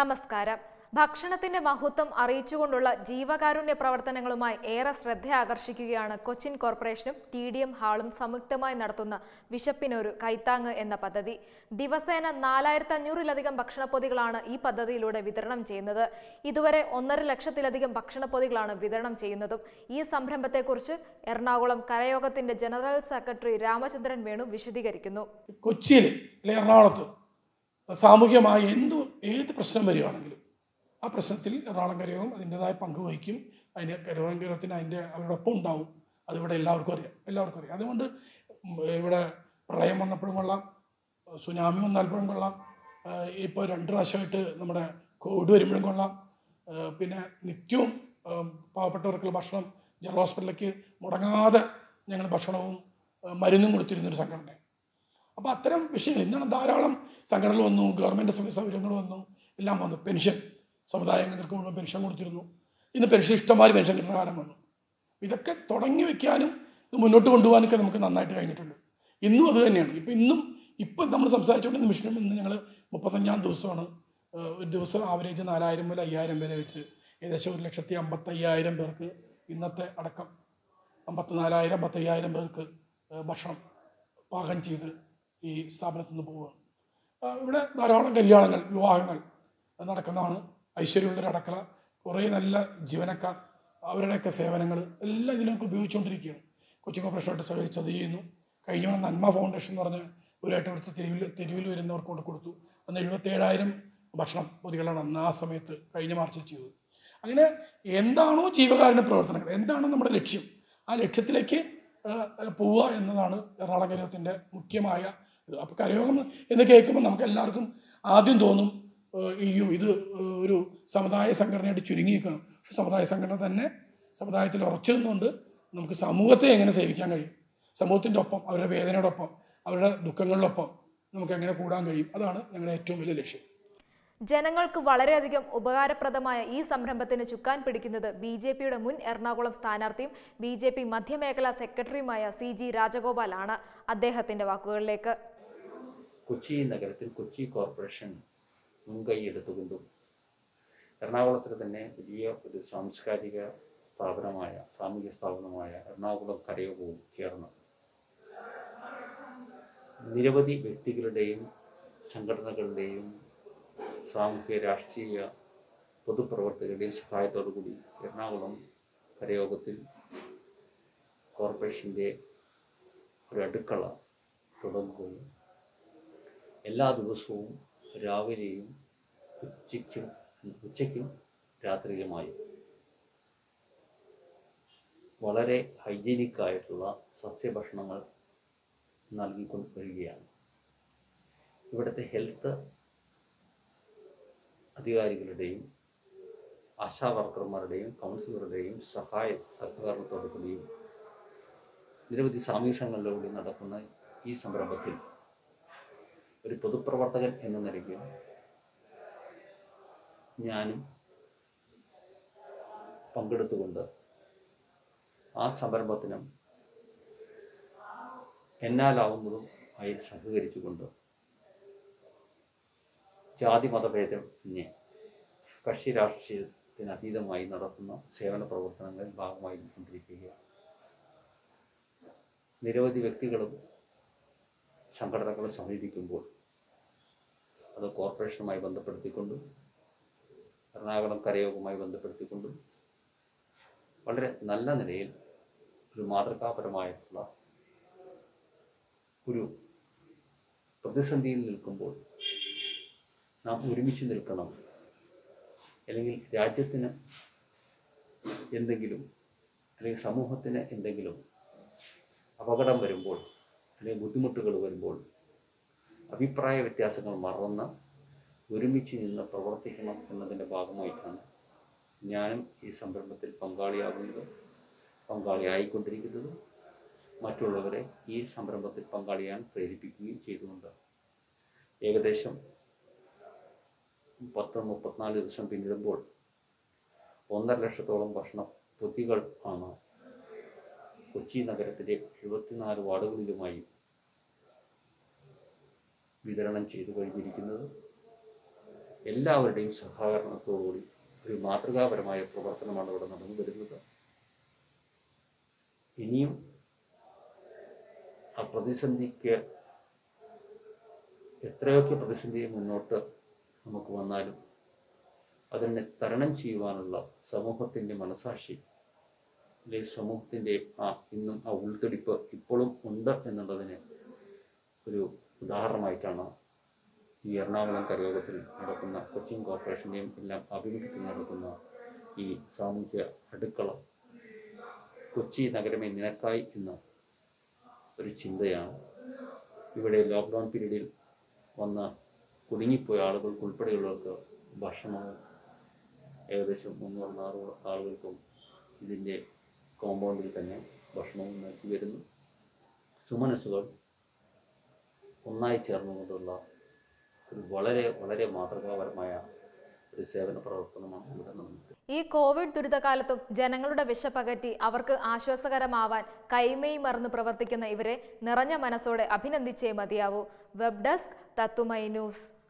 നമസ്കാരം ഭക്ഷണത്തിന്റെ മഹത്വം അറിയിച്ചുകൊണ്ടുള്ള ജീവകാരുണ്യ പ്രവർത്തനങ്ങളുമായി ഏറെ ശ്രദ്ധ ആകർഷിക്കുകയാണ് കൊച്ചിൻ കോർപ്പറേഷനും ടി ഡി എം ഹാളും സംയുക്തമായി നടത്തുന്ന വിശപ്പിനൊരു കൈത്താങ്ങ് എന്ന പദ്ധതി ദിവസേന നാലായിരത്തി അഞ്ഞൂറിലധികം ഭക്ഷണപ്പൊതികളാണ് ഈ പദ്ധതിയിലൂടെ വിതരണം ചെയ്യുന്നത് ഇതുവരെ ഒന്നര ലക്ഷത്തിലധികം ഭക്ഷണപ്പൊതികളാണ് വിതരണം ചെയ്യുന്നതും ഈ സംരംഭത്തെക്കുറിച്ച് എറണാകുളം കരയോഗത്തിന്റെ ജനറൽ സെക്രട്ടറി രാമചന്ദ്രൻ വേണു വിശദീകരിക്കുന്നു കൊച്ചിയിൽ അല്ലെ എറണാകുളത്ത് സാമൂഹ്യമായ എന്തു ഏത് പ്രശ്നം വരികയാണെങ്കിലും ആ പ്രശ്നത്തിൽ എറണാകുളം കരയോഗം അതിൻ്റെതായ പങ്ക് വഹിക്കും അതിന് കരയോഗം കരയോഗത്തിന് അതിൻ്റെ അവരുടെ ഒപ്പം ഉണ്ടാവും അതിവിടെ എല്ലാവർക്കും അറിയാം എല്ലാവർക്കും അറിയാം അതുകൊണ്ട് ഉം, ഇവിടെ പ്രളയം വന്നപ്പോഴും കൊള്ളാം സുനാമി വന്നപ്പോഴും കൊള്ളാം ഇപ്പോൾ രണ്ട് പ്രാവശ്യമായിട്ട് നമ്മുടെ കോവിഡ് വരുമ്പോഴും കൊള്ളാം ആ, പിന്നെ നിത്യവും ആ, പാവപ്പെട്ടവർക്കുള്ള ഭക്ഷണം ജനറൽ ഹോസ്പിറ്റലിലേക്ക് മുടങ്ങാതെ ഞങ്ങൾ ഭക്ഷണവും ആ, മരുന്നും കൊടുത്തിരുന്നൊരു സംഘടന അപ്പോൾ അത്തരം വിഷയങ്ങൾ ഇന്നാണ് ധാരാളം സംഘടനകൾ വന്നു ഗവൺമെൻറ് സൗകര്യങ്ങൾ വന്നു എല്ലാം വന്നു പെൻഷൻ സമുദായങ്ങൾക്ക് മുഴുവൻ പെൻഷൻ കൊടുത്തിരുന്നു ഇന്ന് പെൻഷൻ ഇഷ്ടംമാതിരി പെൻഷൻ കിട്ടുന്ന കാലം വന്നു ഇതൊക്കെ തുടങ്ങി വെക്കാനും ഇത് മുന്നോട്ട് കൊണ്ടുപോകാനൊക്കെ നമുക്ക് നന്നായിട്ട് കഴിഞ്ഞിട്ടുണ്ട് ഇന്നും അത് തന്നെയാണ് ഇപ്പം ഇന്നും ഇപ്പം നമ്മൾ സംസാരിച്ചുകൊണ്ട് നിമിഷം ഇന്ന് ഞങ്ങൾ മുപ്പത്തഞ്ചാം ദിവസമാണ് ഏഹ്, ഒരു ദിവസം ആവറേജ് നാലായിരം മുതൽ അയ്യായിരം വരെ വെച്ച് ഏകദേശം ഒരു ലക്ഷത്തി അമ്പത്തയ്യായിരം പേർക്ക് ഇന്നത്തെ അടക്കം അമ്പത്തിനാലായിരം അമ്പത്തയ്യായിരം പേർക്ക് ഏഹ്, ഭക്ഷണം പാകം ചെയ്ത് ഈ സ്ഥാപനത്തിൽ നിന്ന് പോവുകയാണ് ആ, ഇവിടെ ധാരാളം കല്യാണങ്ങൾ വിവാഹങ്ങൾ നടക്കുന്നതാണ് ഐശ്വര്യമുള്ളൊരു അടുക്കള കുറേ നല്ല ജീവനക്കാർ അവരുടെയൊക്കെ സേവനങ്ങൾ എല്ലാം ഇതിനൊക്കെ ഉപയോഗിച്ചുകൊണ്ടിരിക്കുകയാണ് കൊച്ചി കോർപ്പറേഷനായിട്ട് സഹകരിച്ച് അത് ചെയ്യുന്നു കഴിഞ്ഞ തവണ നന്മ ഫൗണ്ടേഷൻ എന്ന് പറഞ്ഞ ഒരു ഏറ്റെടുത്ത് തെരുവിൽ തെരുവിൽ വരുന്നവർക്ക് കൊണ്ട് കൊടുത്തു അന്ന് എഴുപത്തേഴായിരം ഭക്ഷണം പൊതികളാണ് അന്ന് ആ സമയത്ത് കഴിഞ്ഞ മാർച്ചിൽ ചെയ്തത് അങ്ങനെ എന്താണോ ജീവകാരുണ്യ പ്രവർത്തനങ്ങൾ എന്താണോ നമ്മുടെ ലക്ഷ്യം ആ ലക്ഷ്യത്തിലേക്ക് ആ, ആ, പോവുക എന്നതാണ് എറണാകുളം കരയോഗത്തിൻ്റെ മുഖ്യമായ ഇത് അപ്പോൾ കരയോഗം എന്ന് കേൾക്കുമ്പോൾ നമുക്ക് എല്ലാവർക്കും ആദ്യം തോന്നും ഏഹ്, അയ്യോ ഇത് ഏഹ്, ഒരു സമുദായ സംഘടനയായിട്ട് ചുരുങ്ങിയിരിക്കണം പക്ഷെ സമുദായ സംഘടന തന്നെ സമുദായത്തിൽ ഉറച്ചു നിന്നുകൊണ്ട് നമുക്ക് സമൂഹത്തെ എങ്ങനെ സേവിക്കാൻ കഴിയും സമൂഹത്തിൻ്റെ ഒപ്പം അവരുടെ വേദനയോടൊപ്പം അവരുടെ ദുഃഖങ്ങളിലൊപ്പം നമുക്ക് എങ്ങനെ കൂടാൻ കഴിയും അതാണ് ഞങ്ങളുടെ ഏറ്റവും വലിയ ലക്ഷ്യം ജനങ്ങൾക്ക് വളരെയധികം ഉപകാരപ്രദമായ ഈ സംരംഭത്തിന് ചുക്കാൻ പിടിക്കുന്നത് ബി ജെ പിയുടെ മുൻ എറണാകുളം സ്ഥാനാർത്ഥിയും ബി ജെ പി മധ്യമേഖലാ സെക്രട്ടറിയുമായ സി ജി രാജഗോപാലാണ് അദ്ദേഹത്തിന്റെ വാക്കുകളിലേക്ക് കൊച്ചി നഗരത്തിൽ കൊച്ചി കോർപ്പറേഷൻ മുൻകൈ എടുത്തുകൊണ്ടും എറണാകുളത്തിൽ തന്നെ വലിയ ഒരു സാംസ്കാരിക സ്ഥാപനമായ സാമൂഹ്യ സ്ഥാപനമായ എറണാകുളം കരയോഗവും ചേർന്ന് നിരവധി വ്യക്തികളുടെയും സംഘടനകളുടെയും സാമൂഹ്യ രാഷ്ട്രീയ പൊതുപ്രവർത്തകരുടെയും സഹായത്തോടു കൂടി എറണാകുളം കരയോഗത്തിൽ കോർപ്പറേഷൻ്റെ ഒരു അടുക്കള തുടങ്ങുകയും എല്ലാ ദിവസവും രാവിലെയും ഉച്ചയ്ക്കും ഉച്ചയ്ക്കും രാത്രിയിലുമായി വളരെ ഹൈജീനിക് ആയിട്ടുള്ള സസ്യഭക്ഷണങ്ങൾ നൽകിക്കൊണ്ട് വരികയാണ് ഇവിടുത്തെ ഹെൽത്ത് അധികാരികളുടെയും ആശാ വർക്കർമാരുടെയും കൗൺസിലറുടെയും സഹായ സഹകരണത്തോടു കൂടിയും നിരവധി സാമൂഹ്യ സംഘങ്ങളിലൂടെ നടക്കുന്ന ഈ സംരംഭത്തിൽ ഒരു പൊതുപ്രവർത്തകൻ എന്ന നിലയ്ക്ക് ഞാനും പങ്കെടുത്തുകൊണ്ട് ആ സംരംഭത്തിനും എന്നാലാവുന്നതും ആയി സഹകരിച്ചുകൊണ്ട് ജാതി മതഭേദമന്യേ കക്ഷി രാഷ്ട്രീയത്തിന് അതീതമായി നടത്തുന്ന സേവന പ്രവർത്തനങ്ങളിൽ ഭാഗമായി കൊണ്ടിരിക്കുകയാണ് നിരവധി വ്യക്തികളും സംഘടനകളും സമീപിക്കുമ്പോൾ അത് കോർപ്പറേഷനുമായി ബന്ധപ്പെടുത്തിക്കൊണ്ടും എറണാകുളം കരയോഗവുമായി ബന്ധപ്പെടുത്തിക്കൊണ്ടും വളരെ നല്ല നിലയിൽ ഒരു മാതൃകാപരമായിട്ടുള്ള ഒരു പ്രതിസന്ധിയിൽ നിൽക്കുമ്പോൾ നാം ഒരുമിച്ച് നിൽക്കണം അല്ലെങ്കിൽ രാജ്യത്തിന് എന്തെങ്കിലും അല്ലെങ്കിൽ സമൂഹത്തിന് എന്തെങ്കിലും അപകടം വരുമ്പോൾ അല്ലെങ്കിൽ ബുദ്ധിമുട്ടുകൾ വരുമ്പോൾ അഭിപ്രായ വ്യത്യാസങ്ങൾ മറന്ന് ഒരുമിച്ച് നിന്ന് പ്രവർത്തിക്കണം എന്നതിൻ്റെ ഭാഗമായിട്ടാണ് ഞാനും ഈ സംരംഭത്തിൽ പങ്കാളിയാകുന്നത് പങ്കാളിയായിക്കൊണ്ടിരിക്കുന്നതും മറ്റുള്ളവരെ ഈ സംരംഭത്തിൽ പങ്കാളിയാൻ പ്രേരിപ്പിക്കുകയും ചെയ്തുകൊണ്ട് ഏകദേശം പത്ത് മുപ്പത്തിനാല് ദിവസം പിന്നിടുമ്പോൾ ഒന്നര ലക്ഷത്തോളം ഭക്ഷണ പൊതികൾ ആണ് കൊച്ചി നഗരത്തിലെ എഴുപത്തിനാല് വാർഡുകളിലുമായി വിതരണം ചെയ്തു കഴിഞ്ഞിരിക്കുന്നത് എല്ലാവരുടെയും സഹകരണത്തോടുകൂടി ഒരു മാതൃകാപരമായ പ്രവർത്തനമാണ് ഇവിടെ നടന്നു വരുന്നത് ഇനിയും ആ പ്രതിസന്ധിക്ക് എത്രയൊക്കെ പ്രതിസന്ധി മുന്നോട്ട് നമുക്ക് വന്നാലും അതിനെ തരണം ചെയ്യുവാനുള്ള സമൂഹത്തിൻ്റെ മനസാക്ഷി അല്ലെങ്കിൽ സമൂഹത്തിൻ്റെ ആ ഇന്നും ആ ഉൾത്തെടിപ്പ് ഇപ്പോഴും ഉണ്ട് എന്നുള്ളതിന് ഒരു ഉദാഹരണമായിട്ടാണ് ഈ എറണാകുളം കരയോഗത്തിൽ നടക്കുന്ന കൊച്ചിൻ കോർപ്പറേഷൻ്റെയും എല്ലാം ആഭിമുഖ്യത്തിൽ നടക്കുന്ന ഈ സാമൂഹ്യ അടുക്കള കൊച്ചി നഗരമേ നിനക്കായി എന്ന ഒരു ചിന്തയാണ് ഇവിടെ ലോക്ക്ഡൗൺ പീരീഡിൽ വന്ന് കുടുങ്ങിപ്പോയ ആളുകൾക്ക് ഉൾപ്പെടെയുള്ളവർക്ക് ഭക്ഷണവും ഏകദേശം മുന്നൂറ് നാനൂറ് ആളുകൾക്കും ഇതിൻ്റെ കോമ്പൗണ്ടിൽ തന്നെ ഭക്ഷണവും നൽകി വരുന്നു സുമനസ്സുകൾ ഒന്നായി ചേർന്നുകൊണ്ടുള്ള ഒരു വളരെ വളരെ മാതൃകാപരമായ ഒരു സേവന പ്രവർത്തനമാണ് ഇവിടെ നടന്നത് ഈ കോവിഡ് ദുരിതകാലത്തും ജനങ്ങളുടെ വിശപ്പകറ്റി അവർക്ക് ആശ്വാസകരമാവാൻ കൈമേയി മറന്ന് പ്രവർത്തിക്കുന്ന ഇവരെ നിറഞ്ഞ മനസ്സോടെ അഭിനന്ദിച്ചേ മതിയാവൂ വെബ് ഡെസ്ക് തത്തുമൈ ന്യൂസ്